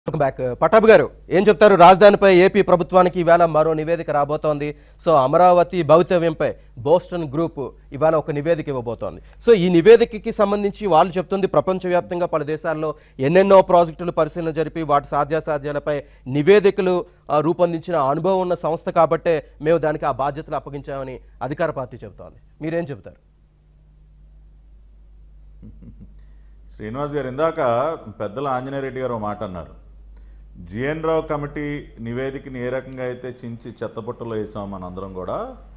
Welcome back పటాబ్ గారు ఏం చెప్తారు రాజధానిపై ఏపీ ప్రభుత్వానికి ఇవాళ మరో నివేదిక రాబోతోంది సో అమరావతి భవితవ్యంపై బోస్టన్ గ్రూప్ ఇవాళ ఒక నివేదిక ఇవ్వబోతోంది సో ఈ నివేదికకి సంబంధించి వాళ్ళు చెప్తుంది ప్రపంచవ్యాప్తంగా పలు దేశాల్లో ఎన్నెన్నో ప్రాజెక్టులు పరిశీలన జరిపి వాటి సాధ్యాసాధ్యాలపై నివేదికలు ఆ, రూపొందించిన అనుభవం ఉన్న సంస్థ కాబట్టే మేము దానికి ఆ బాధ్యతలు అప్పగించామని అధికార పార్టీ చెబుతోంది మీరేం చెబుతారు శ్రీనివాస్ గారు ఇందాక పెద్దల ఆంజనేయ రెడ్డి గారు ఒక మాట అన్నారు జిఎన్ రావు కమిటీ నివేదికని ఏ రకంగా అయితే చించి చెత్తపుట్టలో వేసాం మనందరం కూడా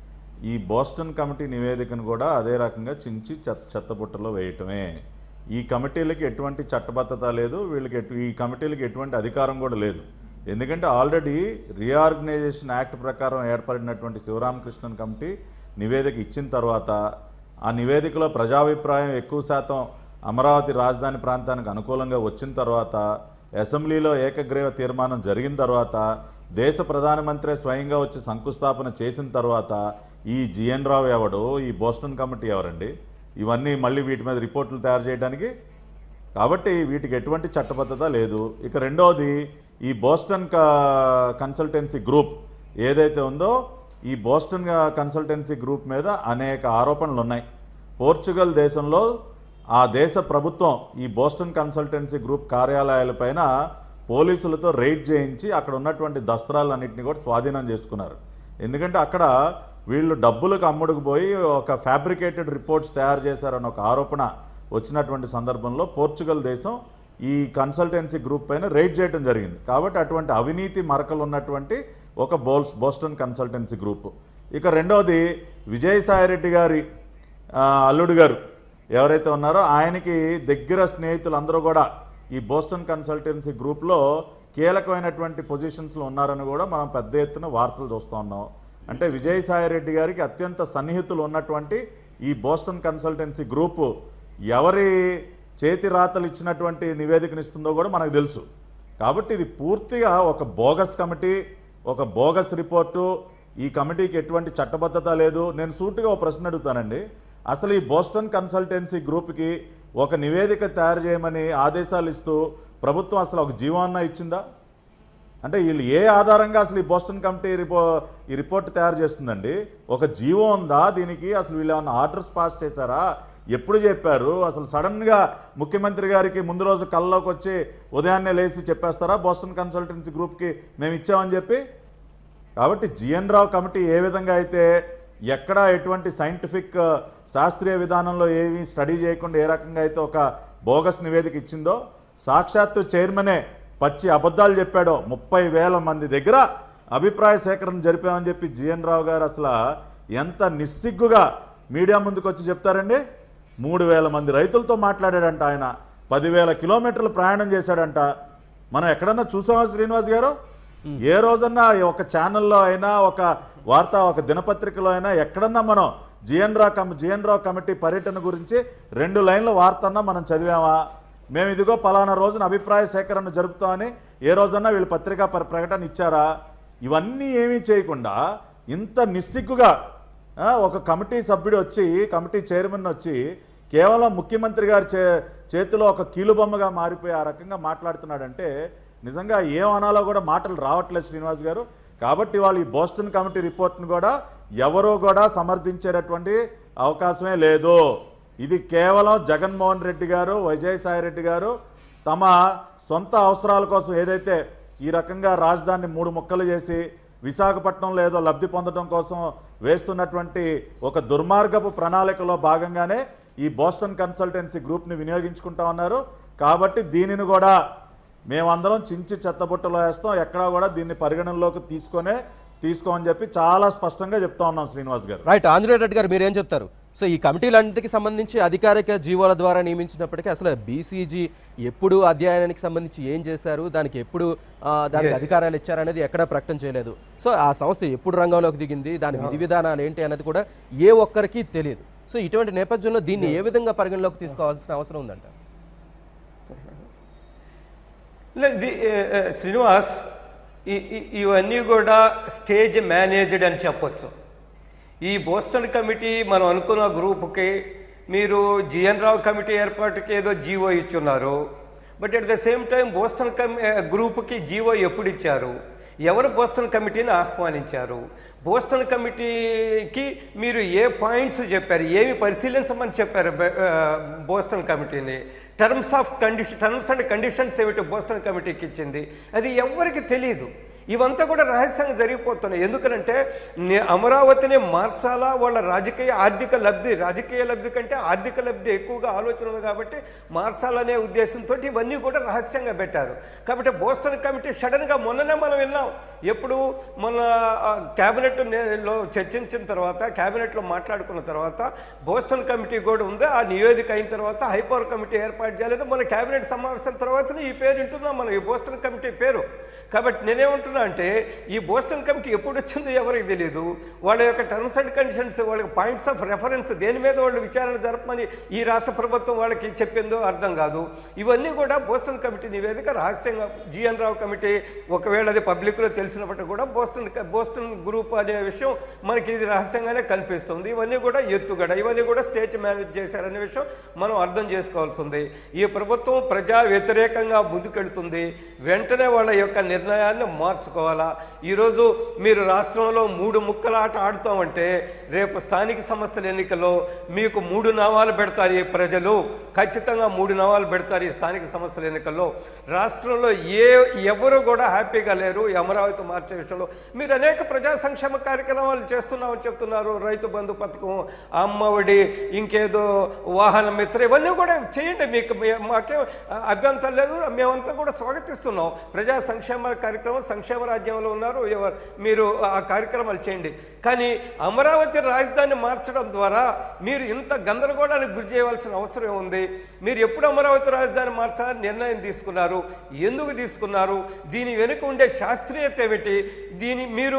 ఈ బోస్టన్ కమిటీ నివేదికను కూడా అదే రకంగా చించి చెత్త చెత్తపుట్టలో వేయటమే ఈ కమిటీలకి ఎటువంటి చట్టబద్ధత లేదు వీళ్ళకి ఎటు ఈ కమిటీలకి ఎటువంటి అధికారం కూడా లేదు ఎందుకంటే ఆల్రెడీ రీఆర్గనైజేషన్ యాక్ట్ ప్రకారం ఏర్పడినటువంటి శివరామకృష్ణన్ కమిటీ నివేదిక ఇచ్చిన తర్వాత ఆ నివేదికలో ప్రజాభిప్రాయం ఎక్కువ శాతం అమరావతి రాజధాని ప్రాంతానికి అనుకూలంగా వచ్చిన తర్వాత అసెంబ్లీలో ఏకగ్రీవ తీర్మానం జరిగిన తర్వాత దేశ ప్రధానమంత్రి స్వయంగా వచ్చి శంకుస్థాపన చేసిన తర్వాత ఈ జిఎన్ రావు ఎవడు ఈ బోస్టన్ కమిటీ ఎవరండి ఇవన్నీ మళ్ళీ వీటి మీద రిపోర్టులు తయారు చేయడానికి కాబట్టి వీటికి ఎటువంటి చట్టబద్ధత లేదు ఇక రెండవది ఈ బోస్టన్ క- కన్సల్టెన్సీ గ్రూప్ ఏదైతే ఉందో ఈ బోస్టన్ కన్సల్టెన్సీ గ్రూప్ మీద అనేక ఆరోపణలు ఉన్నాయి పోర్చుగల్ దేశంలో ఆ దేశ ప్రభుత్వం ఈ బోస్టన్ కన్సల్టెన్సీ గ్రూప్ కార్యాలయాలపైన పోలీసులతో రైడ్ చేయించి అక్కడ ఉన్నటువంటి దస్త్రాలన్నింటినీ కూడా స్వాధీనం చేసుకున్నారు ఎందుకంటే అక్కడ వీళ్ళు డబ్బులకు అమ్ముడుకు పోయి ఒక ఫ్యాబ్రికేటెడ్ రిపోర్ట్స్ తయారు చేశారన్న ఒక ఆరోపణ వచ్చినటువంటి సందర్భంలో పోర్చుగల్ దేశం ఈ కన్సల్టెన్సీ గ్రూప్ పైన రైడ్ చేయడం జరిగింది కాబట్టి అటువంటి అవినీతి మరకలు ఉన్నటువంటి ఒక బోల్స్ బోస్టన్ కన్సల్టెన్సీ గ్రూప్ ఇక రెండవది విజయసాయిరెడ్డి గారి ఆ, అల్లుడు గారు ఎవరైతే ఉన్నారో ఆయనకి దగ్గర స్నేహితులు అందరూ కూడా ఈ బోస్టన్ కన్సల్టెన్సీ గ్రూప్లో కీలకమైనటువంటి పొజిషన్స్లో ఉన్నారని కూడా మనం పెద్ద ఎత్తున వార్తలు చూస్తూ ఉన్నాం అంటే విజయసాయిరెడ్డి గారికి అత్యంత సన్నిహితులు ఉన్నటువంటి ఈ బోస్టన్ కన్సల్టెన్సీ గ్రూపు ఎవరి చేతి రాతలు ఇచ్చినటువంటి నివేదికనిస్తుందో కూడా మనకు తెలుసు కాబట్టి ఇది పూర్తిగా ఒక బోగస్ కమిటీ ఒక బోగస్ రిపోర్టు ఈ కమిటీకి ఎటువంటి చట్టబద్ధత లేదు నేను సూటిగా ఒక ప్రశ్న అడుగుతానండి అసలు ఈ బోస్టన్ కన్సల్టెన్సీ గ్రూప్కి ఒక నివేదిక తయారు చేయమని ఆదేశాలు ఇస్తూ ప్రభుత్వం అసలు ఒక జీవాన్న ఇచ్చిందా అంటే వీళ్ళు ఏ ఆధారంగా అసలు ఈ బోస్టన్ కమిటీ రిపో ఈ రిపోర్ట్ తయారు చేస్తుందండి ఒక జీవో ఉందా దీనికి అసలు వీళ్ళు ఏమన్నా ఆర్డర్స్ పాస్ చేశారా ఎప్పుడు చెప్పారు అసలు సడన్గా ముఖ్యమంత్రి గారికి ముందు రోజు కల్లోకి వచ్చి ఉదయాన్నే లేచి చెప్పేస్తారా బోస్టన్ కన్సల్టెన్సీ గ్రూప్కి మేము ఇచ్చామని చెప్పి కాబట్టి జిఎన్ రావు కమిటీ ఏ విధంగా అయితే ఎక్కడ ఎటువంటి సైంటిఫిక్ శాస్త్రీయ విధానంలో ఏమీ స్టడీ చేయకుండా ఏ రకంగా అయితే ఒక బోగస్ నివేదిక ఇచ్చిందో సాక్షాత్తు చైర్మనే పచ్చి అబద్ధాలు చెప్పాడో ముప్పై వేల మంది దగ్గర అభిప్రాయ సేకరణ జరిపామని చెప్పి జిఎన్ రావు గారు అసలు ఎంత నిస్సిగ్గుగా మీడియా ముందుకు వచ్చి చెప్తారండి మూడు వేల మంది రైతులతో మాట్లాడాడంట ఆయన పదివేల కిలోమీటర్లు ప్రయాణం చేశాడంట మనం ఎక్కడన్నా చూసామా శ్రీనివాస్ గారు ఏ రోజన్నా ఒక ఛానల్లో అయినా ఒక వార్త ఒక దినపత్రికలో అయినా ఎక్కడన్నా మనం జిఎన్ రావు కమి జిఎన్ రావు కమిటీ పర్యటన గురించి రెండు లైన్ల వార్త అన్నా మనం చదివామా మేము ఇదిగో పలానా రోజున అభిప్రాయ సేకరణ జరుపుతామని ఏ రోజన్నా వీళ్ళు పత్రికా ప్ర- ప్రకటన ఇచ్చారా ఇవన్నీ ఏమీ చేయకుండా ఇంత నిస్సిగ్గుగా ఆ, ఒక కమిటీ సభ్యుడు వచ్చి కమిటీ చైర్మన్ వచ్చి కేవలం ముఖ్యమంత్రి గారి చే చేతిలో ఒక కీలుబొమ్మగా మారిపోయి ఆ రకంగా మాట్లాడుతున్నాడంటే నిజంగా ఏం అనాలో కూడా మాటలు రావట్లేదు శ్రీనివాస్ గారు కాబట్టి వాళ్ళు ఈ బోస్టన్ కమిటీ రిపోర్ట్ను కూడా ఎవరూ కూడా సమర్థించేటటువంటి అవకాశమే లేదు ఇది కేవలం జగన్మోహన్ రెడ్డి గారు విజయసాయి రెడ్డి గారు తమ సొంత అవసరాల కోసం ఏదైతే ఈ రకంగా రాజధానిని మూడు ముక్కలు చేసి విశాఖపట్నంలో ఏదో లబ్ధి పొందడం కోసం వేస్తున్నటువంటి ఒక దుర్మార్గపు ప్రణాళికలో భాగంగానే ఈ బోస్టన్ కన్సల్టెన్సీ గ్రూప్ని వినియోగించుకుంటా ఉన్నారు కాబట్టి దీనిని కూడా మేమందరం చించి చెత్తబుట్టలో వేస్తాం ఎక్కడా కూడా దీన్ని పరిగణనలోకి తీసుకొనే తీసుకోమని చెప్పి చాలా స్పష్టంగా చెప్తా ఉన్నాం శ్రీనివాస్ గారు రైట్ ఆంజనేయ రెడ్డి గారు మీరేం చెప్తారు సో ఈ కమిటీలన్నిటికి సంబంధించి అధికారిక జీవోల ద్వారా నియమించినప్పటికీ అసలు బీసీజీ ఎప్పుడు అధ్యయనానికి సంబంధించి ఏం చేశారు దానికి ఎప్పుడు ఆ, దానికి అధికారాలు ఇచ్చారనేది ఎక్కడా ప్రకటన చేయలేదు సో ఆ సంస్థ ఎప్పుడు రంగంలోకి దిగింది దాని విధి విధానాలు ఏంటి అనేది కూడా ఏ ఒక్కరికి తెలియదు సో ఇటువంటి నేపథ్యంలో దీన్ని ఏ విధంగా పరిగణలోకి తీసుకోవాల్సిన అవసరం ఉందంట లే, ఇది, ఏ, ఏ, శ్రీనివాస్ ఈ- ఈ- ఇవన్నీ కూడా స్టేజ్ మేనేజ్డ్ అని చెప్పొచ్చు ఈ బోస్టన్ కమిటీ మనం అనుకున్న గ్రూప్కి మీరు జిఎన్ రావు కమిటీ ఏర్పాటుకి ఏదో జీవో ఇచ్చున్నారు but at the same time Boston కమి గ్రూప్కి జీవో ఎప్పుడు ఇచ్చారు ఎవరు బోస్టన్ కమిటీని ఆహ్వానించారు బోస్టన్ కమిటీకి మీరు ఏ పాయింట్స్ చెప్పారు ఏమి పరిశీలించమని చెప్పారు బె- ఆ, బోస్టన్ కమిటీని terms of condition terms and conditions ఏమిటి బోస్టన్ కమిటీకి ఇచ్చింది అది ఎవరికి తెలియదు ఇవంతా కూడా రహస్యంగా జరిగిపోతున్నాయి ఎందుకనంటే నే- అమరావతిని మార్చాలా వాళ్ళ రాజకీయ ఆర్థిక లబ్ధి రాజకీయ లబ్ధి కంటే ఆర్థిక లబ్ధి ఎక్కువగా ఆలోచన ఉంది కాబట్టి మార్చాలనే ఉద్దేశంతో ఇవన్నీ కూడా రహస్యంగా పెట్టారు కాబట్టి బోస్టన్ కమిటీ సడన్గా మొన్ననే మనం విన్నాం ఎప్పుడు మన ఆ, క్యాబినెట్ నే- లో చర్చించిన తర్వాత క్యాబినెట్లో మాట్లాడుకున్న తర్వాత బోస్టన్ కమిటీ కూడా ఉంది ఆ నివేదిక అయిన తర్వాత హైపవర్ కమిటీ ఏర్పాటు చేయాలని మన క్యాబినెట్ సమావేశం తర్వాతనే ఈ పేరు వింటున్నాం మనం ఈ బోస్టన్ కమిటీ పేరు కాబట్టి నేనేమంటున్నా అంటే ఈ బోస్టన్ కమిటీ ఎప్పుడు వచ్చిందో ఎవరికి తెలియదు వాళ్ళ యొక్క టర్మ్స్ అండ్ కండిషన్స్ వాళ్ళకి పాయింట్స్ ఆఫ్ రెఫరెన్స్ దేని మీద వాళ్ళు విచారణ జరపమని ఈ రాష్ట్ర ప్రభుత్వం వాళ్ళకి చెప్పిందో అర్థం కాదు ఇవన్నీ కూడా బోస్టన్ కమిటీ నివేదిక రహస్యంగా జిఎన్ రావు కమిటీ ఒకవేళ అది పబ్లిక్లో తెలిసినప్పటికీ కూడా బోస్టన్ బోస్టన్ గ్రూప్ అనే విషయం మనకి ఇది రహస్యంగానే కనిపిస్తుంది ఇవన్నీ కూడా ఎత్తుగడ ఇవన్నీ కూడా స్టేట్ మేనేజ్ చేశారనే విషయం మనం అర్థం చేసుకోవాల్సి ఉంది ఈ ప్రభుత్వం ప్రజా వ్యతిరేకంగా ముందుకెళ్తుంది వెంటనే వాళ్ళ యొక్క నిర్ణయాన్ని మార్చుకోవాలా ఈరోజు మీరు రాష్ట్రంలో మూడు ముక్కల ఆట ఆడుతామంటే రేపు స్థానిక సంస్థల ఎన్నికల్లో మీకు మూడు నామాలు పెడతారు ఈ ప్రజలు ఖచ్చితంగా మూడు నామాలు పెడతారు ఈ స్థానిక సంస్థల ఎన్నికల్లో రాష్ట్రంలో ఏ ఎవరు కూడా హ్యాపీగా లేరు ఈ అమరావతి మార్చే విషయంలో మీరు అనేక ప్రజా సంక్షేమ కార్యక్రమాలు చేస్తున్నామని చెప్తున్నారు రైతు బంధు పథకం అమ్మఒడి ఇంకేదో వాహన మిత్ర ఇవన్నీ కూడా చేయండి మీకు మీ- మాకేం అభ్యంతరం లేదు మేమంతా కూడా స్వాగతిస్తున్నాం ప్రజా సంక్షేమ కార్యక్రమం సంక్షేమ రాజ్యంలో ఉన్నారు ఎవ- మీరు ఆ కార్యక్రమాలు చేయండి కానీ అమరావతి రాజధాని మార్చడం ద్వారా మీరు ఇంత గందరగోళానికి గురి చేయవలసిన అవసరం ఉంది మీరు ఎప్పుడు అమరావతి రాజధాని మార్చాలని నిర్ణయం తీసుకున్నారు ఎందుకు తీసుకున్నారు దీని వెనుక ఉండే శాస్త్రీయత ఏమిటి దీని మీరు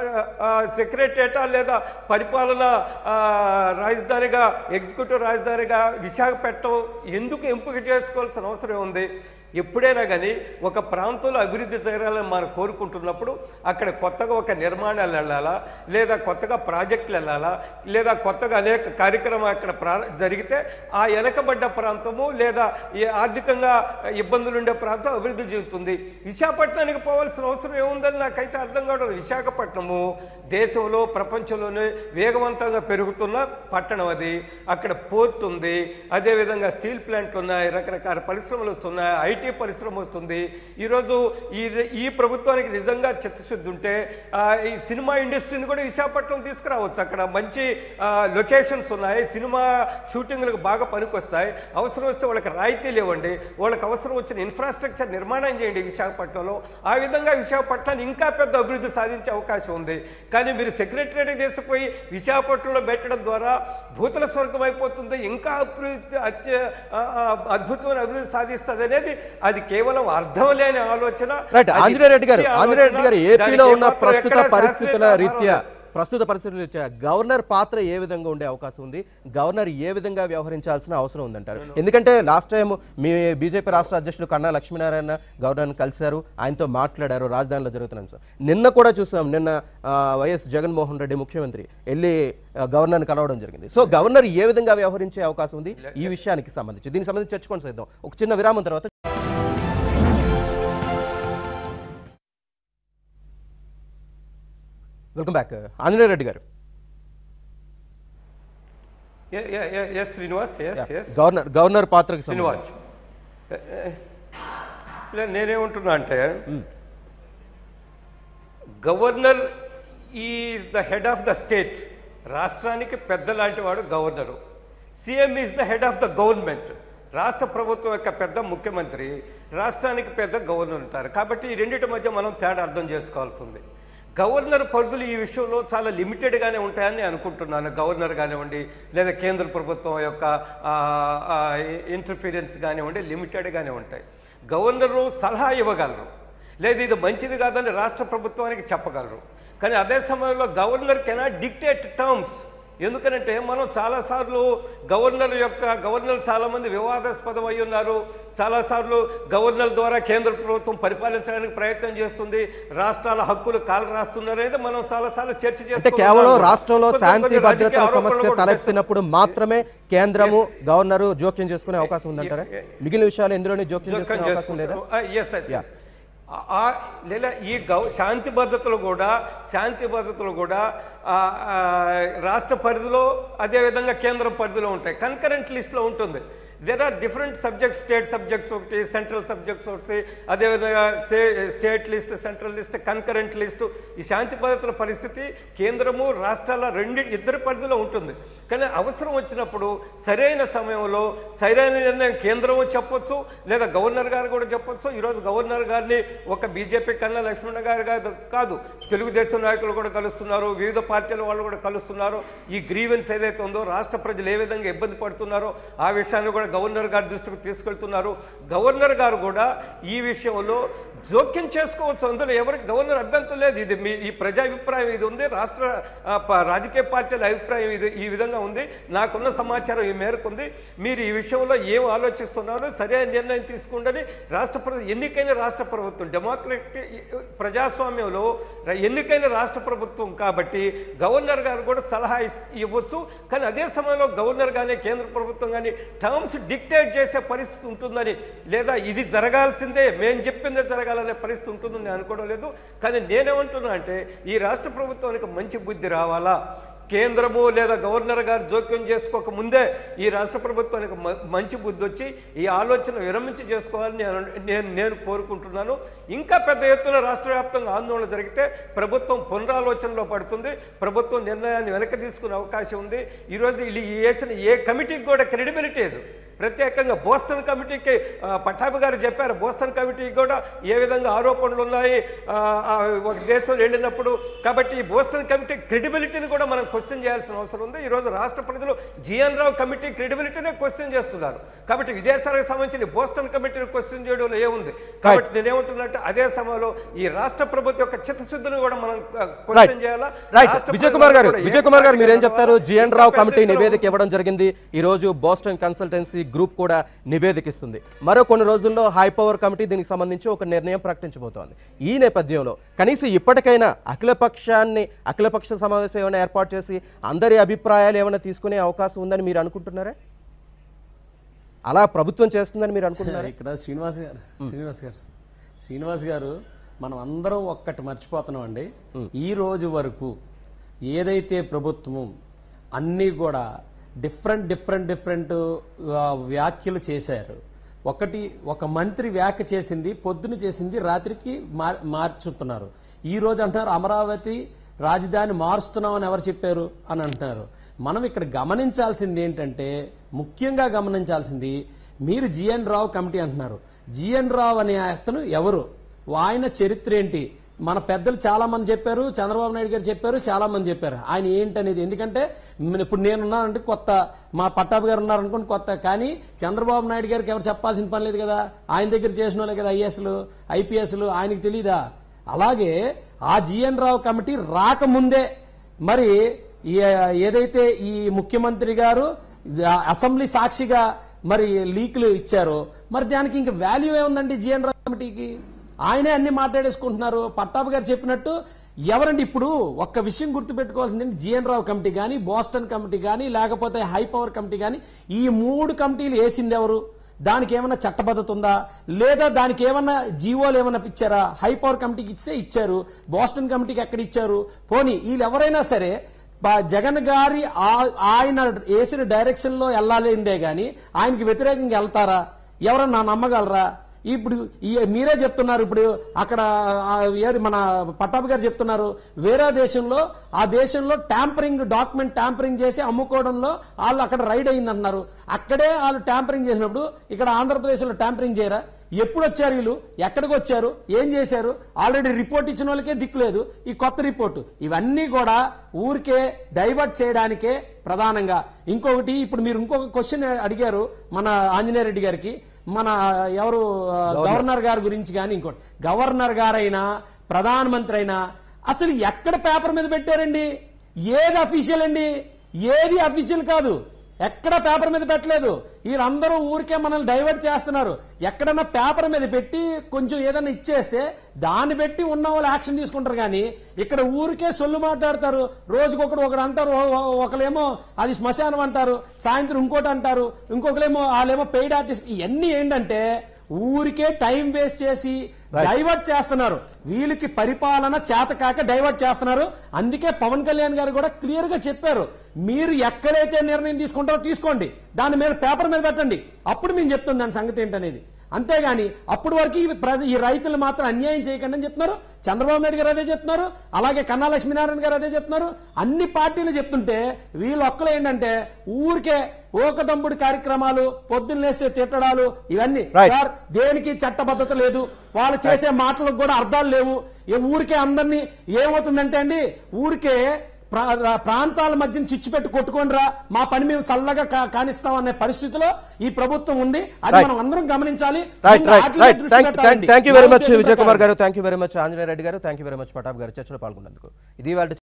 సెక్రటరేటా లేదా పరిపాలన ఆ, రాజధానిగా ఎగ్జిక్యూటివ్ రాజధానిగా విశాఖపట్నం ఎందుకు ఎంపిక చేసుకోవాల్సిన అవసరం ఉంది ఎప్పుడైనా కానీ ఒక ప్రాంతంలో అభివృద్ధి జరగాలని మనం కోరుకుంటున్నప్పుడు అక్కడ కొత్తగా ఒక నిర్మాణాలు వెళ్ళాలా లేదా కొత్తగా ప్రాజెక్టులు వెళ్ళాలా లేదా కొత్తగా అనేక కార్యక్రమాలు అక్కడ ప్రా జరిగితే ఆ వెనకబడ్డ ప్రాంతము లేదా ఈ ఆర్థికంగా ఇబ్బందులు ఉండే ప్రాంతం అభివృద్ధి చెందుతుంది విశాఖపట్నానికి పోవాల్సిన అవసరం ఏముందని నాకైతే అర్థం కావడం విశాఖపట్నము దేశంలో ప్రపంచంలోనే వేగవంతంగా పెరుగుతున్న పట్టణం అది అక్కడ పోర్ట్ ఉంది అదేవిధంగా స్టీల్ ప్లాంట్లు ఉన్నాయి రకరకాల పరిశ్రమలు వస్తున్నాయి ఐటీ పరిశ్రమ వస్తుంది ఈరోజు ఈ ఈ ప్రభుత్వానికి నిజంగా చిత్తశుద్ధి ఉంటే ఆ, ఈ సినిమా ఇండస్ట్రీని కూడా విశాఖపట్నం తీసుకురావచ్చు అక్కడ మంచి లొకేషన్స్ ఉన్నాయి సినిమా షూటింగ్లకు బాగా పనికొస్తాయి అవసరం వస్తే వాళ్ళకి రాయితీలు ఇవ్వండి వాళ్ళకి అవసరం వచ్చిన ఇన్ఫ్రాస్ట్రక్చర్ నిర్మాణం చేయండి విశాఖపట్నంలో ఆ విధంగా విశాఖపట్నాన్ని ఇంకా పెద్ద అభివృద్ధి సాధించే అవకాశం ఉంది కానీ మీరు సెక్రటరీ తీసుకుపోయి విశాఖపట్నంలో పెట్టడం ద్వారా భూతల స్వర్గం అయిపోతుంది ఇంకా అభివృద్ధి అత్య ఆ, ఆ, అద్భుతమైన అభివృద్ధి సాధిస్తుంది అనేది అది కేవలం అర్థం లేని ఆలోచన రైట్ అది ఆంజనేయ రెడ్డి గారు పిచ్చి ఆంజనేయ రెడ్డి గారు ఆలోచన. ఏపీలో దానికి ఉన్న ఏమాత్రం ప్రస్తుత ఎక్కడ పరిస్థితుల శాస్త్రీయ రీత్యా ఆధారం ప్రస్తుత పరిస్థితుల రీత్యా గవర్నర్ పాత్ర ఏ విధంగా ఉండే అవకాశం ఉంది గవర్నర్ ఏ విధంగా వ్యవహరించాల్సిన అవసరం ఉందంటారు ఎందుకంటే లాస్ట్ టైం మీ బీజేపీ రాష్ట్ర అధ్యక్షులు కన్నా లక్ష్మీనారాయణ గవర్నర్ని కలిశారు ఆయనతో మాట్లాడారు రాజధానిలో జరుగుతున్న అంశం. నిన్న కూడా చూసాం నిన్న ఆ, వైఎస్ జగన్మోహన్ రెడ్డి ముఖ్యమంత్రి వెళ్ళి ఆ, గవర్నర్ని కలవడం జరిగింది సో గవర్నర్ ఏ విధంగా వ్యవహరించే అవకాశం ఉంది ఈ విషయానికి సంబంధించి దీనికి సంబంధించి చర్చకొని చేద్దాం ఒక చిన్న విరామం తర్వాత welcome back Anjaneya Reddy garu S Srinivas S S governor governor పాత్రకు సంబంధించి శ్రీనివాస్ లే, నేనేమంటున్నా అంటే governor is the head of the state రాష్ట్రానికి పెద్ద లాంటి వాడు governor CM is the head of the government రాష్ట్ర ప్రభుత్వం యొక్క పెద్ద ముఖ్యమంత్రి రాష్ట్రానికి పెద్ద గవర్నర్ ఉంటారు కాబట్టి ఈ రెండింటి మధ్య మనం తేడా అర్థం చేసుకోవాల్సి ఉంది గవర్నర్ పరిధులు ఈ విషయంలో చాలా లిమిటెడ్గానే ఉంటాయని నేను అనుకుంటున్నాను గవర్నర్ కానివ్వండి లేదా కేంద్ర ప్రభుత్వం యొక్క ఇంటర్ఫీరెన్స్ కానివ్వండి లిమిటెడ్గానే ఉంటాయి గవర్నరు సలహా ఇవ్వగలరు లేదు ఇది మంచిది కాదని రాష్ట్ర ప్రభుత్వానికి చెప్పగలరు కానీ అదే సమయంలో గవర్నర్ కెనాట్ డిక్టేట్ టర్మ్స్ ఎందుకనంటే మనం చాలాసార్లు గవర్నర్ యొక్క గవర్నర్ చాలామంది వివాదాస్పదం అయి ఉన్నారు చాలాసార్లు గవర్నర్ ద్వారా కేంద్ర ప్రభుత్వం పరిపాలించడానికి ప్రయత్నం చేస్తుంది రాష్ట్రాల హక్కులు కాలు రాస్తున్నారు అనేది మనం చాలాసార్లు చర్చ అంటే చేస్తూ కేవలం ఉన్నాము. రాష్ట్రంలో కొంచెం శాంతి కొంచెం భద్రతల రాజకీయ ఆరోపణలు సమస్య కూడా తలెత్తినప్పుడు మాత్రమే కేంద్రము గవర్నరు జోక్యం చేసుకునే అవకాశం ఉందంటారా మిగిలిన విషయాలు ఎందులోనే జోక్యం చేసుకునే జోక్యం అవకాశం లేదా ఎస్ లేదా ఈ గౌ శాంతి భద్రతలు కూడా శాంతి భద్రతలు కూడా ఆ, ఆ, రాష్ట్ర పరిధిలో అదేవిధంగా కేంద్రం పరిధిలో ఉంటాయి కన్కరెంట్ లిస్ట్లో ఉంటుంది there are different subjects state subjects ఒకటి సెంట్రల్ సబ్జెక్ట్స్ ఒకటి అదేవిధంగా state list central list concurrent list ఈ శాంతి భద్రతల పరిస్థితి కేంద్రము రాష్ట్రాల రెండు ఇద్దరి పరిధిలో ఉంటుంది కానీ అవసరం వచ్చినప్పుడు సరైన సమయంలో సరైన నిర్ణయం కేంద్రము చెప్పొచ్చు లేదా గవర్నర్ గారు కూడా చెప్పొచ్చు ఈరోజు గవర్నర్ గారిని ఒక బీజేపీ కన్నా లక్ష్మణ గారు కాదు కాదు తెలుగుదేశం నాయకులు కూడా కలుస్తున్నారు వివిధ పార్టీల వాళ్ళు కూడా కలుస్తున్నారు ఈ గ్రీవెన్స్ ఏదైతే ఉందో రాష్ట్ర ప్రజలు ఏ విధంగా ఇబ్బంది పడుతున్నారో ఆ విషయాన్ని కూడా గవర్నర్ గారి దృష్టికి తీసుకెళ్తున్నారు గవర్నర్ గారు కూడా ఈ విషయంలో జోక్యం చేసుకోవచ్చు అందులో ఎవరికి గవర్నర్ అభ్యంతరం లేదు ఇది మీ ఈ ప్రజా అభిప్రాయం ఇది ఉంది రాష్ట్ర ఆ, ప- రాజకీయ పార్టీల అభిప్రాయం ఇది ఈ విధంగా ఉంది నాకున్న సమాచారం ఈ మేరకు ఉంది మీరు ఈ విషయంలో ఏం ఆలోచిస్తున్నారో సరైన నిర్ణయం తీసుకుంటని రాష్ట్ర ప్రభుత్వం ఎన్నికైన రాష్ట్ర ప్రభుత్వం డెమోక్రటిక్ ప్రజాస్వామ్యంలో ర- ఎన్నికైన రాష్ట్ర ప్రభుత్వం కాబట్టి గవర్నర్ గారు కూడా సలహా ఇస్- ఇవ్వచ్చు కానీ అదే సమయంలో గవర్నర్ కానీ కేంద్ర ప్రభుత్వం కానీ టర్మ్స్ డిక్టేట్ చేసే పరిస్థితి ఉంటుందని లేదా ఇది జరగాల్సిందే మేము చెప్పిందే జరగాలనే పరిస్థితి ఉంటుందని నేను అనుకోవడం లేదు కానీ నేనేమంటున్నా అంటే ఈ రాష్ట్ర ప్రభుత్వానికి మంచి బుద్ధి రావాలా కేంద్రము లేదా గవర్నర్ గారు జోక్యం చేసుకోక ముందే ఈ రాష్ట్ర ప్రభుత్వానికి మ- మంచి బుద్ధి వచ్చి ఈ ఆలోచన విరమించి చేసుకోవాలని నేను నేను నేను కోరుకుంటున్నాను ఇంకా పెద్ద ఎత్తున రాష్ట్ర వ్యాప్తంగా ఆందోళన జరిగితే ప్రభుత్వం పునరాలోచనలో పడుతుంది ప్రభుత్వం నిర్ణయాన్ని వెనక్కి తీసుకునే అవకాశం ఉంది ఈరోజు వీళ్ళు ఈ వేసిన ఏ కమిటీకి కూడా క్రెడిబిలిటీ లేదు ప్రత్యేకంగా బోస్టన్ కమిటీకి ఆ, పట్టాభి గారు చెప్పారు బోస్టన్ కమిటీకి కూడా ఏ విధంగా ఆరోపణలు ఉన్నాయి ఆ, ఆ, ఒక దేశం వెళ్ళినప్పుడు కాబట్టి ఈ బోస్టన్ కమిటీ క్రెడిబిలిటీని కూడా మనం క్వశ్చన్ చేయాల్సిన అవసరం ఉంది ఈరోజు రాష్ట్ర ప్రజలు జిఎన్ రావు కమిటీ క్రెడిబిలిటీనే క్వశ్చన్ చేస్తున్నారు కాబట్టి విదేశాలకు సంబంధించిన బోస్టన్ కమిటీని క్వశ్చన్ చేయడంలో ఏముంది కాబట్టి నేనేమంటున్నట్టు అదే సమయంలో ఈ రాష్ట్ర ప్రభుత్వం యొక్క చిత్తశుద్ధిని కూడా మనం క్వశ్చన్ చేయాలా రైట్ రాష్ట్ర విజయ్ కుమార్ గారు ప్రజలు కూడా విజయ్ కుమార్ గారు మీరు ఏం ఏకతాటిగా చెప్తారు జిఎన్ రావు పెద్ద కమిటీ ఎత్తున నివేదిక ఇవ్వడం జరిగింది ఈ రోజు బోస్టన్ కన్సల్టెన్సీ గ్రూప్ కూడా నివేదిక ఇస్తుంది మరో కొన్ని రోజుల్లో హై పవర్ కమిటీ దీనికి సంబంధించి ఒక నిర్ణయం ప్రకటించబోతోంది ఈ నేపథ్యంలో కనీసం ఇప్పటికైనా అఖిలపక్షాన్ని అఖిలపక్ష సమావేశం ఏమైనా ఏర్పాటు చేసి అందరి అభిప్రాయాలు ఏమైనా తీసుకునే అవకాశం ఉందని మీరు అనుకుంటున్నారా అలా ప్రభుత్వం చేస్తుందని మీరు అనుకుంటున్నారా ఇక్కడ శ్రీనివాస్ గారు శ్రీనివాస్ గారు శ్రీనివాస్ గారు మనం అందరం ఒక్కటి మర్చిపోతున్నాం అండి ఈ రోజు వరకు ఏదైతే ప్రభుత్వం అన్నీ కూడా డిఫరెంట్ డిఫరెంట్ డిఫరెంట్ వ్యాఖ్యలు చేశారు ఒకటి ఒక మంత్రి వ్యాఖ్య చేసింది పొద్దున చేసింది రాత్రికి మార్- మార్చుతున్నారు ఈ రోజు అంటున్నారు అమరావతి రాజధాని మారుస్తున్నామని ఎవరు చెప్పారు అని అంటున్నారు మనం ఇక్కడ గమనించాల్సింది ఏంటంటే ముఖ్యంగా గమనించాల్సింది మీరు జిఎన్ రావు కమిటీ అంటున్నారు జిఎన్ రావు అనే అతను ఎవరు ఆయన చరిత్ర ఏంటి మన పెద్దలు చాలా మంది చెప్పారు చంద్రబాబు నాయుడు గారు చెప్పారు చాలా మంది చెప్పారు ఆయన ఏంటనేది ఎందుకంటే మ్ ఇప్పుడు నేనున్నానంటే కొత్త మా పట్టాభి గారు ఉన్నారనుకోండి కొత్త కానీ చంద్రబాబు నాయుడు గారికి ఎవరు చెప్పాల్సిన పని లేదు కదా ఆయన దగ్గర చేసిన వాళ్ళే కదా ఐఏఎస్లు ఐపీఎస్లు ఆయనకి తెలీదా అలాగే ఆ జిఎన్ రావు కమిటీ రాకముందే మరి ఈ- ఏదైతే ఈ ముఖ్యమంత్రి గారు అసెంబ్లీ సాక్షిగా మరి లీకులు ఇచ్చారో మరి దానికి ఇంకా వాల్యూ ఏముందండి జిఎన్ రావు కమిటీకి ఆయనే అన్ని మాట్లాడేసుకుంటున్నారు పట్టాభి గారు చెప్పినట్టు ఎవరండి ఇప్పుడు ఒక్క విషయం గుర్తుపెట్టుకోవాల్సింది జిఎన్ రావు కమిటీ కానీ బోస్టన్ కమిటీ కానీ లేకపోతే హై పవర్ కమిటీ కానీ ఈ మూడు కమిటీలు వేసింది ఎవరు దానికి ఏమైనా చట్టబద్ధత ఉందా లేదా దానికి ఏమన్నా జీవోలు ఏమైనా ఇచ్చారా హై పవర్ కమిటీకి ఇస్తే ఇచ్చారు బోస్టన్ కమిటీకి ఎక్కడ ఇచ్చారు పోనీ వీళ్ళు ఎవరైనా సరే బా- జగన్ గారి ఆ- ఆయన వేసిన డైరెక్షన్ లో వెళ్ళాలిందే గాని ఆయనకి వ్యతిరేకంగా వెళ్తారా ఎవరన్నా నమ్మగలరా ఇప్పుడు ఈ మీరే చెప్తున్నారు ఇప్పుడు అక్కడ ఆ ఏది మన పట్టాభి గారు చెప్తున్నారు వేరే దేశంలో ఆ దేశంలో ట్యాంపరింగ్ డాక్యుమెంట్ ట్యాంపరింగ్ చేసి అమ్ముకోవడంలో వాళ్ళు అక్కడ రైడ్ అయిందంటున్నారు అక్కడే వాళ్ళు ట్యాంపరింగ్ చేసినప్పుడు ఇక్కడ ఆంధ్రప్రదేశ్లో ట్యాంపరింగ్ చేయరా ఎప్పుడు వచ్చారు వీళ్ళు ఎక్కడికి వచ్చారు ఏం చేశారు ఆల్రెడీ రిపోర్ట్ ఇచ్చిన వాళ్ళకే దిక్కులేదు ఈ కొత్త రిపోర్టు ఇవన్నీ కూడా ఊరికే డైవర్ట్ చేయడానికే ప్రధానంగా ఇంకొకటి ఇప్పుడు మీరు ఇంకొక క్వశ్చన్ అడిగారు మన ఆంజనేయ రెడ్డి గారికి మన ఎవరు ఆ, గవర్నర్ గారి గురించి కానీ ఇంకోటి గవర్నర్ గారైనా ప్రధానమంత్రి అయినా అసలు ఎక్కడ పేపర్ మీద పెట్టారండి ఏది అఫీషియల్ అండి ఏది అఫీషియల్ కాదు ఎక్కడ పేపర్ మీద పెట్టలేదు వీళ్ళందరూ ఊరికే మనల్ని డైవర్ట్ చేస్తున్నారు ఎక్కడన్నా పేపర్ మీద పెట్టి కొంచెం ఏదైనా ఇచ్చేస్తే దాన్ని పెట్టి ఉన్న వాళ్ళు యాక్షన్ తీసుకుంటారు కానీ ఇక్కడ ఊరికే సొల్లు మాట్లాడతారు రోజుకొకడు ఒకడు అంటారు ఓ- ఓ- ఒకలేమో అది శ్మశానం అంటారు సాయంత్రం ఇంకోటి అంటారు ఇంకొకలేమో వాళ్ళేమో పెయిడ్ ఆర్టిస్ట్ ఇవన్నీ ఏంటంటే ఊరికే టైం వేస్ట్ చేసి డైవర్ట్ చేస్తున్నారు వీళ్ళకి పరిపాలన చేత కాక డైవర్ట్ చేస్తున్నారు అందుకే పవన్ కళ్యాణ్ గారు కూడా క్లియర్ గా చెప్పారు మీరు ఎక్కడైతే నిర్ణయం తీసుకుంటారో తీసుకోండి దాని మీద పేపర్ మీద పెట్టండి అప్పుడు మేము చెప్తాం దాని సంగతి ఏంటనేది అంతేగాని అప్పటి వరకు ఈ ప్రజ ఈ రైతులు మాత్రం అన్యాయం చేయకండి అని చెప్తున్నారు చంద్రబాబు నాయుడు గారు అదే చెప్తున్నారు అలాగే కన్నా లక్ష్మీనారాయణ గారు అదే చెప్తున్నారు అన్ని పార్టీలు చెప్తుంటే వీళ్ళు ఒక్కలు ఏంటంటే ఊరికే ఓకదంపుడు కార్యక్రమాలు పొద్దున్న లేస్తే తిట్టడాలు ఇవన్నీ Right. సార్ దేనికి చట్టబద్ధత లేదు వాళ్ళు చేసే మాటలకు కూడా అర్థాలు లేవు ఏ ఊరికే అందరినీ ఏమవుతుందంటే అండి ఊరికే ప్రా- ప్రాంతాల మధ్యన చిచ్చు పెట్టి కొట్టుకోండిరా మా పని మేము చల్లగా కా- కానిస్తాం అనే పరిస్థితిలో ఈ ప్రభుత్వం ఉంది అది Right. మనం అందరం గమనించాలి రైట్ ముందు రైట్ వాటి మీద రైట్ దృష్టి పెట్టాలండి. థ్యాంక్ యూ వెరీ నా మచ్ ఉద్దేశం విజయ్ కుమార్ ప్రకారం. Garu thank you very much Anjaneya Reddy garu thank you very much Patab garu చర్చలో పాల్గొన్నందుకు ఇది వాళ్ళ